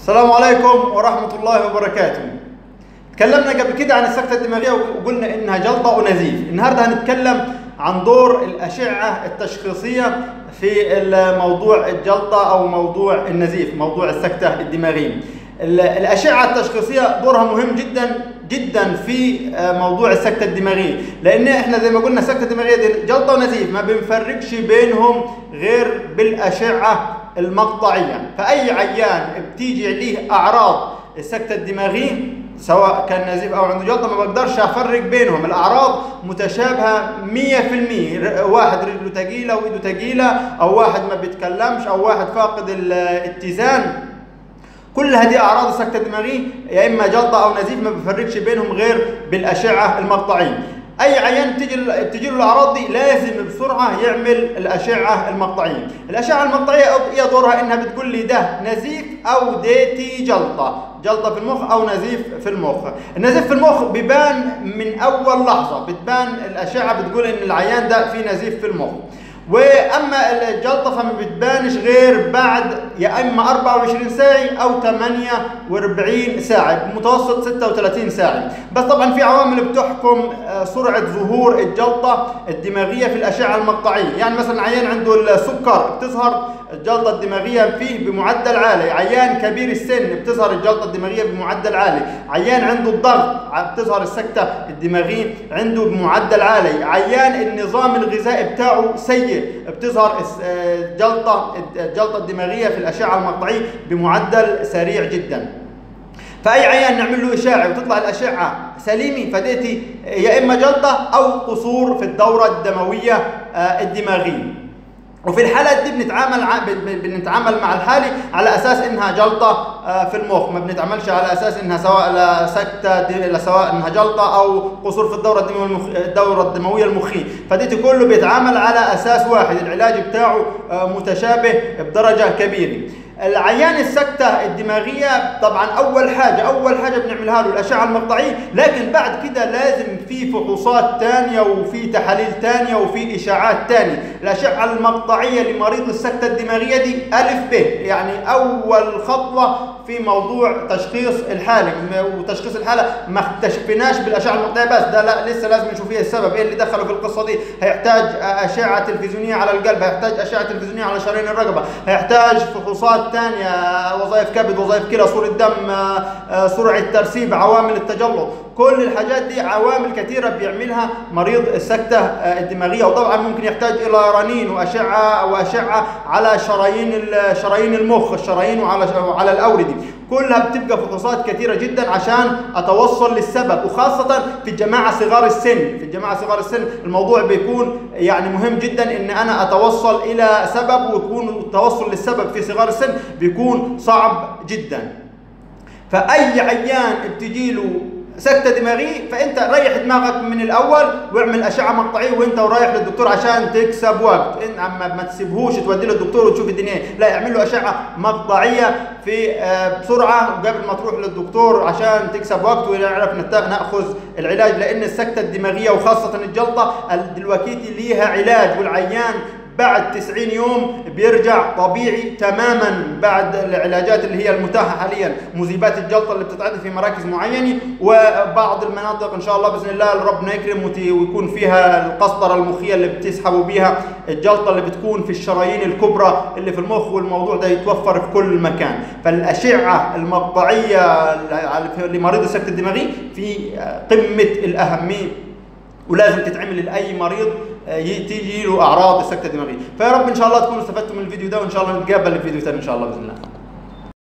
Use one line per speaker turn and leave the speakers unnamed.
السلام عليكم ورحمة الله وبركاته. تكلمنا قبل كده عن السكتة الدماغية وقلنا إنها جلطة ونزيف، النهاردة هنتكلم عن دور الأشعة التشخيصية في موضوع الجلطة أو موضوع النزيف، موضوع السكتة الدماغية. الأشعة التشخيصية دورها مهم جدا جدا في موضوع السكتة الدماغية، لأن احنا زي ما قلنا السكتة الدماغية دي جلطة ونزيف ما بنفرقش بينهم غير بالأشعة المقطعية فأي عيان بتيجي عليه أعراض السكتة الدماغية سواء كان نزيف أو عنده جلطة ما بقدرش أفرق بينهم الأعراض متشابهة 100% واحد رجله ثقيلة وإيده ثقيلة أو واحد ما بيتكلمش أو واحد فاقد الاتزان كل هذه اعراض السكته الدماغيه يا اما جلطه او نزيف ما بفرقش بينهم غير بالاشعه المقطعيه اي عيان بتيجي بتجي له الاعراض دي لازم بسرعه يعمل الاشعه المقطعيه الاشعه المقطعيه هي دورها انها بتقول لي ده نزيف او ديتي جلطه جلطه في المخ او نزيف في المخ النزيف في المخ بيبان من اول لحظه بتبان الاشعه بتقول ان العيان ده في نزيف في المخ واما الجلطه فما بتبانش غير بعد يا اما 24 ساعه او 48 ساعه بمتوسط 36 ساعه بس طبعا في عوامل بتحكم سرعه ظهور الجلطه الدماغيه في الاشعه المقطعيه يعني مثلا عيان عنده السكر بتظهر الجلطه الدماغيه فيه بمعدل عالي عيان كبير السن بتظهر الجلطه الدماغيه بمعدل عالي عيان عنده الضغط بتظهر السكته الدماغيه عنده بمعدل عالي عيان النظام الغذائي بتاعه سيء بتظهر جلطه الجلطه الدماغيه في الاشعه المقطعيه بمعدل سريع جدا فاي عيان نعمل له اشاعه وتطلع الاشعه سليمه فديتي يا اما جلطه او قصور في الدوره الدمويه الدماغيه وفي الحالات دي بنتعامل بنتعامل مع الحاله على اساس انها جلطه في المخ ما بنتعاملش على اساس انها سواء سكته سواء انها جلطه او قصور في الدوره الدمويه المخ... الدوره الدمويه المخيه فديتي كله بيتعامل على اساس واحد العلاج بتاعه متشابه بدرجه كبيره العيان السكتة الدماغية طبعا أول حاجة أول حاجة بنعملها له الأشعة المقطعية لكن بعد كده لازم في فحوصات تانية وفي تحاليل تانية وفي إشاعات تانية الأشعة المقطعية لمريض السكتة الدماغية دي ألف ب يعني أول خطوة في موضوع تشخيص الحالة وتشخيص الحالة ما اكتشفناش بالأشعة المقطعية بس ده لا لسه لازم نشوف فيها السبب إيه اللي دخله في القصة دي هيحتاج أشعة تلفزيونية على القلب هيحتاج أشعة تلفزيونية على شرايين الرقبة هيحتاج فحوصات ثانية وظائف كبد وظائف كلى صورة دم سرعة ترسيب عوامل التجلط كل الحاجات دي عوامل كثيرة بيعملها مريض السكتة الدماغية وطبعا ممكن يحتاج إلى رنين وأشعة وأشعة على شرايين شرايين المخ الشرايين وعلى على الأوردة كلها بتبقى فحوصات كثيرة جدا عشان أتوصل للسبب وخاصة في الجماعة صغار السن في الجماعة صغار السن الموضوع بيكون يعني مهم جدا إن أنا أتوصل إلى سبب ويكون التوصل للسبب في صغار السن بيكون صعب جدا فأي عيان بتجي له سكته دماغيه فانت ريح دماغك من الاول واعمل اشعه مقطعيه وانت ورايح للدكتور عشان تكسب وقت إن عم ما تسيبهوش تودي له الدكتور وتشوف الدنيا لا اعمل له اشعه مقطعيه في بسرعه قبل ما تروح للدكتور عشان تكسب وقت ونعرف ناخذ العلاج لان السكته الدماغيه وخاصه الجلطه دلوقتي ليها علاج والعيان بعد 90 يوم بيرجع طبيعي تماما بعد العلاجات اللي هي المتاحه حاليا مذيبات الجلطه اللي بتتعاطى في مراكز معينه وبعض المناطق ان شاء الله باذن الله ربنا يكرم ويكون فيها القسطره المخيه اللي بتسحبوا بيها الجلطه اللي بتكون في الشرايين الكبرى اللي في المخ والموضوع ده يتوفر في كل مكان فالاشعه المقطعيه لمريض السكته الدماغي في قمه الاهميه ولازم تتعمل لاي مريض تيجي له اعراض السكته الدماغيه فيا رب ان شاء الله تكونوا استفدتوا من الفيديو ده وان شاء الله نتقابل في فيديو ثاني ان شاء الله باذن الله